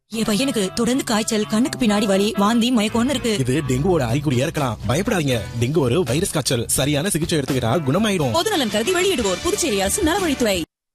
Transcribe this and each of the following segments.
என் பையனுக்கு தொடர்ந்து காய்ச்சல் கண்ணுக்கு பின்னாடி வலி வாந்தி மயக்கம்னு இருக்கு இது டெங்குவோட அறிகுறியா இருக்கலாம் பயப்படாதீங்க டெங்கு ஒரு வைரஸ் காய்ச்சல் சரியான சிகிச்சை எடுத்துக்கிட்டா குணமாயிடும் பொது நலன் கருதி வெளியிடுவோர் புதுச்சேரி அரசு நலவழித்துறை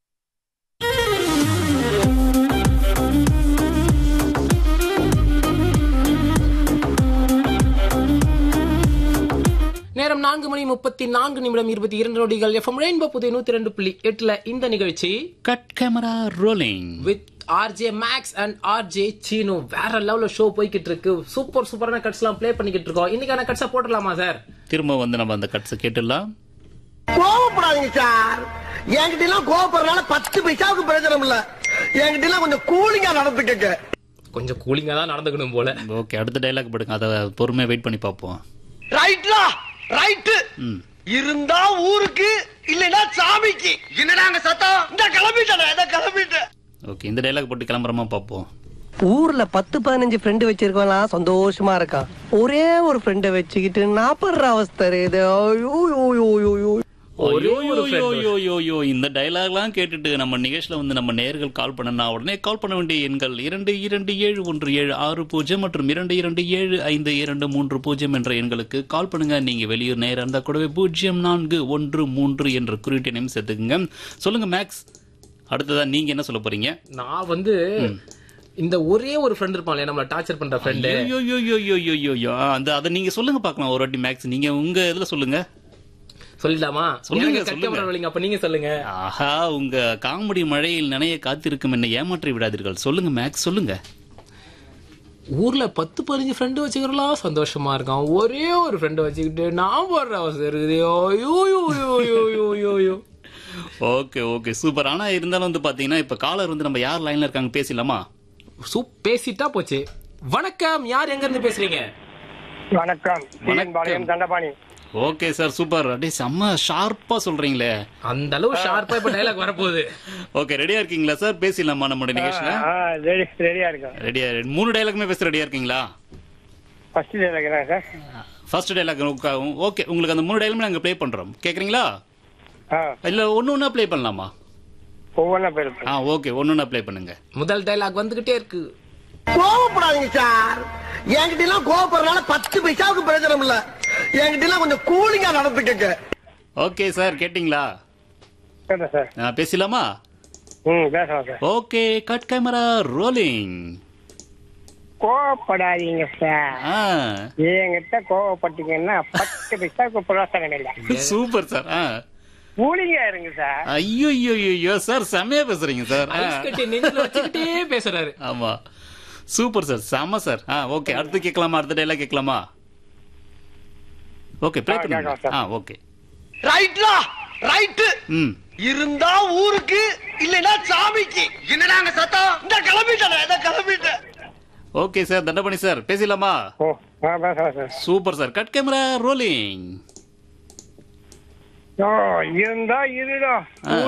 நேரம் நான்கு மணி முப்பத்தி நான்கு நிமிடம் இருபத்தி இரண்டு நொடிகள் எஃப்எம் ரெயின்போ புதிய நூத்தி ரெண்டு புள்ளி எட்டுல இந்த நிகழ்ச்சி cut camera rolling with RJ Max and RJ Seenu வேற லெவல்ல ஷோ போய்கிட்டு இருக்கு சூப்பர் சூப்பரான கட்ஸ் எல்லாம் ப்ளே பண்ணிக்கிட்டு இருக்கோம் இன்னைக்கான கட்ஸா போட்டுடலாமா சார் திரும்ப வந்து நம்ம அந்த கட்ஸ் கேட்டுடலாம் கோவப்படாதீங்க சார் என்கிட்ட எல்லாம் கோவப்படுறதுனால பத்து பைசாவுக்கு பிரயோஜனம் இல்ல என்கிட்ட எல்லாம் கொஞ்சம் கூலிங்கா நடந்துக்கங்க கொஞ்சம் கூலிங்கா தான் நடந்துக்கணும் போல ஓகே அடுத்த டைலாக் படுங்க அதை பொறுமையா வெயிட் பண்ணி பார்ப்போம் ரைட்லா ரைட்டு ம் இருந்தா ஊருக்கு இல்லைன்னா சாமிக்கு என்னடா அங்க சத்தம் இந்த கிளம்பிட்டேன் இந்த கிளம்பிட்டேன் ஓகே இந்த டைலாக் போட்டு கிளம்புறமா பார்ப்போம் ஊர்ல பத்து பதினஞ்சு ஃப்ரெண்டு வச்சிருக்கலாம் சந்தோஷமா இருக்கான் ஒரே ஒரு ஃப்ரெண்டை வச்சுக்கிட்டு நாப்படுற அவஸ்தை இது ஐயோ, ஐயோ, ஐயோ, ஐயோ, ஐயோ. ஒரே ஒரு ஐயோ, friend. ஐயோ, ஐயோ, ஐயோ, இந்த டைலாக்லாம் கேட்டுட்டு நம்ம நிகழ்ச்சியில வந்து நம்ம நேர்கள் கால் பண்ணனா உடனே கால் பண்ண வேண்டிய எண்கள் இரண்டு இரண்டு ஏழு ஒன்று ஏழு ஆறு பூஜ்ஜியம் மற்றும் இரண்டு இரண்டு ஏழு ஐந்து இரண்டு மூன்று பூஜ்ஜியம் என்ற எண்களுக்கு கால் பண்ணுங்க நீங்க வெளியூர் நேரம் இருந்தா கூடவே பூஜ்ஜியம் நான்கு ஒன்று மூன்று என்ற குறியீட்டு நேம் சேர்த்துக்குங்க சொல்லுங்க மேக்ஸ் அடுத்ததா நீங்க என்ன சொல்ல போறீங்க நான் வந்து இந்த ஒரே ஒரு ஃப்ரெண்ட் இருப்பாங்களே நம்மள டார்ச்சர் பண்ற ஃப்ரெண்டு ஐயோ, ஐயோ, ஐயோ, ஐயோ, ஐயோ, ஐயோ. ஆ, அந்த அதை நீங்க சொல்லுங்க பார்க்கலாம் ஒரு வாட்டி மேக்ஸ் நீங்க உங்க இதுல சொல்லுங்க சொல்லிடலாமா சொல்லுங்க, எனக்கு சொல்லுங்க. கட் கேமரா அப்ப நீங்க சொல்லுங்க ஆஹா உங்க காமெடி மழையில் நனைய காத்திருக்கும் என்னை ஏமாற்றி விடாதீர்கள் சொல்லுங்க மேக்ஸ் சொல்லுங்க ஊர்ல பத்து பதினஞ்சு ஃப்ரெண்டு வச்சுக்கிறலாம் சந்தோஷமா இருக்கான் ஒரே ஒரு ஃப்ரெண்டு வச்சுக்கிட்டு நான் போடுற அவசரம் இருக்குது ஐயோ ஐயோ ஐயோ ஐயோ ஐயோ ஐயோ ஐயோ ஓகே ஓகே சூப்பர் ஆனா இருந்தாலும் வந்து பாத்தீங்கன்னா இப்ப காலர் வந்து நம்ம யார் லைன்ல இருக்காங்க பேசலாமா சூப் பேசிட்டா போச்சு வணக்கம் யார் எங்க இருந்து பேசுறீங்க வணக்கம் வணக்கம். Palayam Thandapani okay sir super அப்படியே செம்ம ஷார்ப்பா சொல்றீங்களே அந்த அளவு ஷார்ப்பா இப்ப டைலாக் வரப்போகுது ஓகே ரெடியா இருக்கீங்களா சார் பேசலாமா நம்மளுடைய நிகழ்ச்சியில ஆ ரெடி ரெடியா இருக்கேன் ரெடியா மூணு டைலாக்குமே பேச ரெடியா இருக்கீங்களா ஃபர்ஸ்ட் டே இருக்கிறேன் சார் ஃபர்ஸ்ட் டைலாக் ஓகே உங்களுக்கு அந்த மூணு டைலாமே நாங்க ப்ளே பண்றோம் கேக்குறீங்களா ஆ இல்ல ஒன்னு ஒன்னா ப்ளே பண்ணலாமா ஒவ்வொன்றா பேர் ஆ ஓகே ஒன்னு ஒன்னா ப்ளே பண்ணுங்க முதல் டைலாக் வந்துகிட்டே இருக்கு கோவப்படாதீங்க சார் என்கிட்ட எல்லாம் கோவப்படுறதுனால பத்து பைசாவுக்கு பிரயோஜனம் இல்ல என்கிட்ட எல்லாம் கொஞ்சம் கூலிங்கா நடந்துக்கங்க ஓகே சார் கேட்டிங்களா கேட்டேன் சார் ஆ, பேசலாமா ம் பேசலாம் sir okay cut camera rolling கோவப்படாதீங்க சார் ஆ என்கிட்ட கோவப்பட்டீங்கன்னா பத்து பைசாவுக்கு பிரயோசனம் இல்லை சூப்பர் சார் ஆ கூலிங்கா இருங்க சார் ஐயோ ஐயோ ஐயோ சார் செமையா பேசுறீங்க சார் ஆ. ஐஸ் கட்டி நெஞ்சில வச்சுக்கிட்டே பேசுறாரு ஆமா சூப்பர் சார் செம சார் ஆ ஓகே அடுத்து கேட்கலாமா அடுத்த டைலாக் கேட்கலாமா ஓகே ப்ளே ஆ, பண்ணுங்க கேட்கலாம் சார். ஆ ஓகே ரைட்லா ரைட்டு ம் இருந்தா ஊருக்கு இல்லைன்னா சாமிக்கு என்னடா அங்க சத்தம் இந்த கிளம்பிட்டேன் இந்த கிளம்பிட்டேன் ஓகே சார் தண்டபணி சார் பேசலாமா ஓ ஆ பேசலாம் sir super sir cut camera rolling ஓ இருந்தா இருடா ஆ.